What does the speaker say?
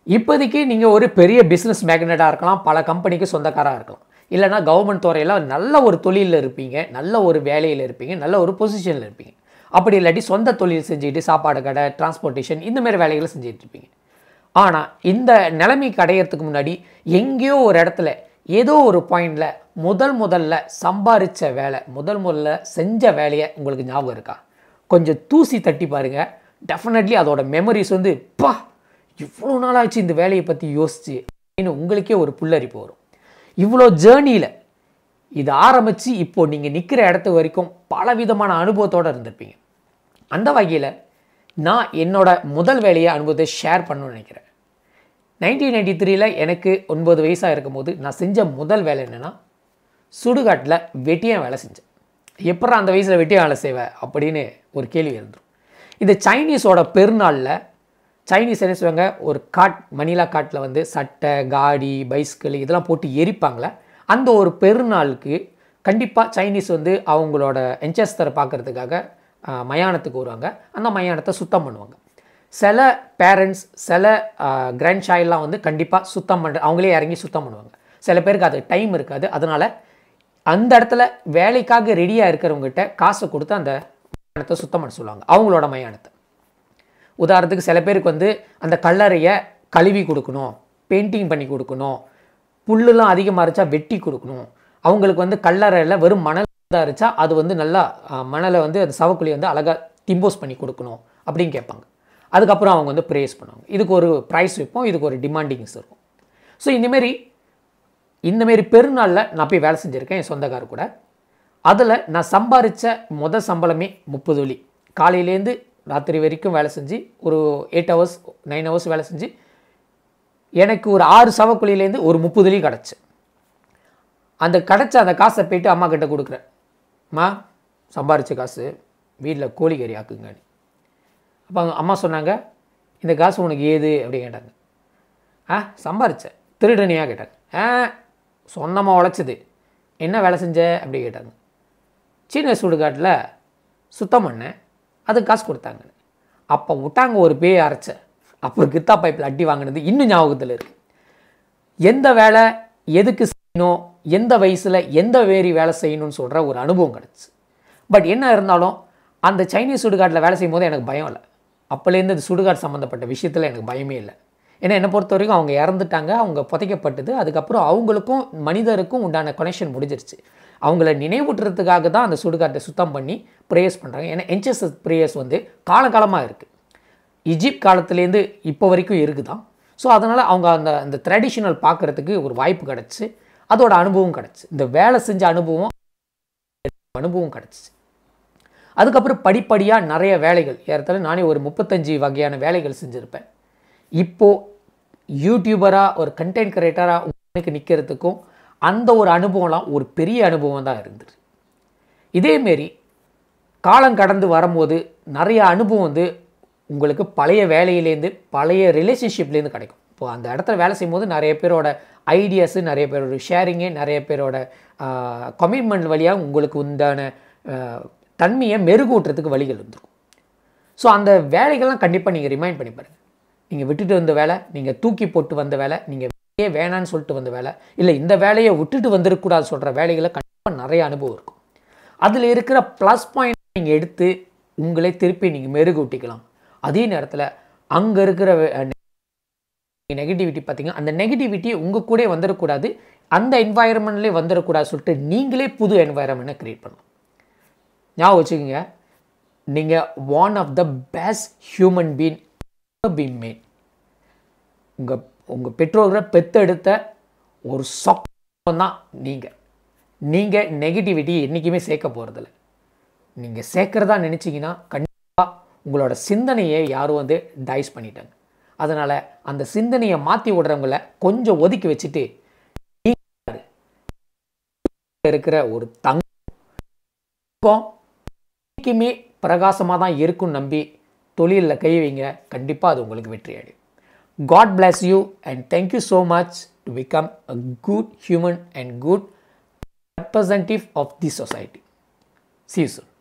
இப்போதைக்கு நீங்கள் ஒரு பெரிய பிஸ்னஸ் மேக்னெட்டாக இருக்கலாம் பல கம்பெனிக்கு சொந்தக்காராக இருக்கலாம் இல்லைனா கவர்மெண்ட் துறையில் நல்ல ஒரு தொழிலில் இருப்பீங்க நல்ல ஒரு வேலையில் இருப்பீங்க நல்ல ஒரு பொசிஷனில் இருப்பீங்க அப்படி இல்லாட்டி சொந்த தொழில் செஞ்சுக்கிட்டு சாப்பாடு கடை டிரான்ஸ்போர்ட்டேஷன் இந்த மாதிரி வேலைகளை செஞ்சுட்டு இருப்பீங்க ஆனால் இந்த நிலைமைக்கு அடையிறதுக்கு முன்னாடி எங்கேயோ ஒரு இடத்துல ஏதோ ஒரு பாயிண்டில் முதல் முதல்ல சம்பாரித்த வேலை முதல் முதல்ல செஞ்ச வேலையை உங்களுக்கு ஞாபகம் இருக்கா கொஞ்சம் தூசி தட்டி பாருங்க டெஃபினெட்லி அதோட மெமரிஸ் வந்து பா இவ்வளோ நாளாச்சு இந்த வேலையை பற்றி யோசிச்சு அப்படின்னு உங்களுக்கே ஒரு புல்லரிப்பு வரும் இவ்வளோ ஜேர்னியில் இது ஆரம்பித்து இப்போ நீங்கள் நிற்கிற இடத்து வரைக்கும் பல விதமான அனுபவத்தோடு இருந்திருப்பீங்க அந்த வகையில் நான் என்னோட முதல் வேலையை அனுபவத்தை ஷேர் பண்ணணும்னு நினைக்கிறேன் நைன்டீன் நைன்டி த்ரீல எனக்கு ஒன்பது வயசாக இருக்கும்போது நான் செஞ்ச முதல் வேலை என்னென்னா சுடுகாட்டில் வெட்டியாக வேலை செஞ்சேன் எப்படா அந்த வயசில் வெட்டியாக வேலை செய்வேன் அப்படின்னு ஒரு கேள்வி இருந்துடும் இந்த சைனீஸோட பெருநாளில் சைனீஸ் என்ன செய்வாங்க ஒரு காட் மணிலா காட்டில் வந்து சட்டை காடி பைஸ்கிள் இதெல்லாம் போட்டு எரிப்பாங்களே அந்த ஒரு பெருநாளுக்கு கண்டிப்பாக சைனீஸ் வந்து அவங்களோட என்செஸ்டரை பார்க்கறதுக்காக ஆஹ், மயானத்துக்கு வருவாங்க அந்த மயானத்தை சுத்தம் பண்ணுவாங்க சில பேரண்ட்ஸ் சில கிராண்ட் சைல்ட்லாம் வந்து கண்டிப்பாக சுத்தம் பண்ணுற அவங்களே இறங்கி சுத்தம் பண்ணுவாங்க சில பேருக்கு அது டைம் இருக்காது அதனால் அந்த இடத்துல வேலைக்காக ரெடியாக இருக்கிறவங்ககிட்ட காசை கொடுத்து அந்த மயானத்தை சுத்தம் பண்ண சொல்லுவாங்க அவங்களோட மயானத்தை உதாரணத்துக்கு சில பேருக்கு வந்து அந்த கல்லறையை கழுவி கொடுக்கணும் பெயிண்டிங் பண்ணி கொடுக்கணும் புல்லுலாம் அதிகமாக இருந்துச்சா வெட்டி கொடுக்கணும் அவங்களுக்கு வந்து கல்லறையில் வெறும் மணல் தான் இருந்துச்சா அது வந்து நல்லா அஹ், மணலை வந்து அந்த சவக்குழி வந்து அழகாக திம்போஸ் பண்ணி கொடுக்கணும் அப்படின்னு கேட்பாங்க அதுக்கப்புறம் அவங்க வந்து ப்ரேஸ் பண்ணுவாங்க இதுக்கு ஒரு ப்ரைஸ் வைப்போம் இதுக்கு ஒரு டிமாண்டிங்ஸ் இருக்கும் ஸோ இந்தமாரி இந்தமாரி பெருநாளில் நான் போய் வேலை செஞ்சுருக்கேன் என் சொந்தக்காரர் கூட அதில் நான் சம்பாரித்த முத சம்பளமே முப்பது வழி காலையிலேருந்து ராத்திரி வரைக்கும் வேலை செஞ்சு ஒரு எயிட் ஹவர்ஸ் நைன் ஹவர்ஸ் வேலை செஞ்சு எனக்கு ஒரு ஆறு சவக்குழியிலேருந்து ஒரு முப்பது வழி கிடச்சி அந்த கிடச்ச அந்த காசை போயிட்டு அம்மா கிட்ட கொடுக்குறேன் அம்மா சம்பாரித்த காசு வீட்டில் கோழிக்கறி ஆக்குங்க அப்போ அம்மா சொன்னாங்க இந்த காசு உனக்கு ஏது அப்படி கேட்டாங்க ஆ சம்பாரிச்சேன் திருடனியா கேட்டாங்க ஆ சொந்தமாக உழைச்சது என்ன வேலை செஞ்ச அப்படி கேட்டாங்க சின்ன சுடுகாட்டில் சுத்தம் பண்ணேன் அதுக்கு காசு கொடுத்தாங்க அப்போ விட்டாங்க ஒரு பேய் அரைச்ச அப்புறம் கித்தா பைப்பில் அடி வாங்கினது இன்னும் ஞாபகத்தில் இருக்கு எந்த வேலை எதுக்கு செய்யணும் எந்த வயசில் எந்த வேரி வேலை செய்யணும்னு சொல்கிற ஒரு அனுபவம் கிடச்சி பட் என்ன இருந்தாலும் அந்த சைனீஸ் சுடுகாட்டில் வேலை செய்யும் போது எனக்கு பயம் இல்லை அப்போலேருந்து இந்த சுடுகாடு சம்மந்தப்பட்ட விஷயத்தில் எனக்கு பயமே இல்லை ஏன்னா என்னை பொறுத்த வரைக்கும் அவங்க இறந்துட்டாங்க அவங்க புதைக்கப்பட்டது அதுக்கப்புறம் அவங்களுக்கும் மனிதருக்கும் உண்டான கனெக்ஷன் முடிஞ்சிருச்சு அவங்கள நினைவூட்டுறதுக்காக தான் அந்த சுடுகாட்டை சுத்தம் பண்ணி ப்ரேயர்ஸ் பண்ணுறாங்க ஏன்னா என்சஸ் ப்ரேயர்ஸ் வந்து காலகாலமாக இருக்குது இஜிப்ட் காலத்துலேருந்து இப்போ வரைக்கும் இருக்குதான் ஸோ அதனால் அவங்க அந்த அந்த ட்ரெடிஷனல் பார்க்குறதுக்கு ஒரு வாய்ப்பு கிடச்சி அதோட அனுபவம் கிடச்சி இந்த வேலை செஞ்ச அனுபவம் அனுபவம் கிடச்சிச்சு அதுக்கப்புறம் படிப்படியாக நிறைய வேலைகள் ஏறத்தாழ நானே ஒரு முப்பத்தஞ்சு வகையான வேலைகள் செஞ்சுருப்பேன் இப்போது யூடியூபராக ஒரு கண்டென்ட் கிரியேட்டராக உங்களுக்கு நிற்கிறதுக்கும் அந்த ஒரு அனுபவம்லாம் ஒரு பெரிய அனுபவம் தான் இருந்தது இதேமாரி காலம் கடந்து வரும்போது நிறைய அனுபவம் வந்து உங்களுக்கு பழைய வேலையிலேருந்து பழைய ரிலேஷன்ஷிப்லேருந்து கிடைக்கும் இப்போ அந்த இடத்துல வேலை செய்யும்போது நிறைய பேரோட ஐடியாஸு நிறைய பேரோட ஷேரிங்கு நிறைய பேரோட கமிட்மெண்ட் வழியாக உங்களுக்கு உண்டான ஆஹ், தன்மையை மெருகூட்டுறதுக்கு வழிகள் வந்துருக்கும் ஸோ அந்த வேலைகள்லாம் கண்டிப்பாக நீங்கள் ரிமைண்ட் பண்ணி பாருங்கள் நீங்கள் விட்டுட்டு வந்த வேலை நீங்கள் தூக்கி போட்டு வந்த வேலை நீங்கள் வேலையே வேணான்னு சொல்லிட்டு வந்த வேலை இல்லை இந்த வேலையை விட்டுட்டு வந்துருக்கூடாது சொல்கிற வேலைகளை கண்டிப்பாக நிறைய அனுபவம் இருக்கும் அதில் இருக்கிற ப்ளஸ் பாயிண்ட் நீங்கள் எடுத்து உங்களே திருப்பி நீங்கள் மெருகூட்டிக்கலாம் அதே நேரத்தில் அங்கே இருக்கிற நெகட்டிவிட்டி பார்த்தீங்க அந்த நெகட்டிவிட்டி உங்கள் கூட வந்துடக்கூடாது அந்த என்வாயரன்மெண்ட்லேயே வந்துடக்கூடாது சொல்லிட்டு நீங்களே புது என்வாயரன்மெண்ட்டை க்ரியேட் பண்ணலாம் ஞாபகம் வச்சுக்கோங்க நீங்கள் one of the best human being been made உங்கள் உங்கள் பெற்றோர்களை பெத்தெடுத்த ஒரு சொக்கம் தான் நீங்கள் நீங்கள் நெகட்டிவிட்டி என்றைக்குமே சேர்க்க போகிறதில்ல நீங்கள் சேர்க்குறதா நினச்சிங்கன்னா கண்டிப்பாக உங்களோட சிந்தனையை யாரும் வந்து டைஸ் பண்ணிட்டாங்க அதனால் அந்த சிந்தனையை மாற்றி விடுறவங்கள கொஞ்சம் ஒதுக்கி வச்சுட்டு நீங்க இருக்கிற ஒரு தங்கம் என்றைக்குமே பிரகாசமாக தான் இருக்கும்னு நம்பி தொழிலில் கை வைங்க கண்டிப்பாக அது உங்களுக்கு வெற்றி அடையும் God bless you and thank you so much to become a good human and good representative of the society. See you soon.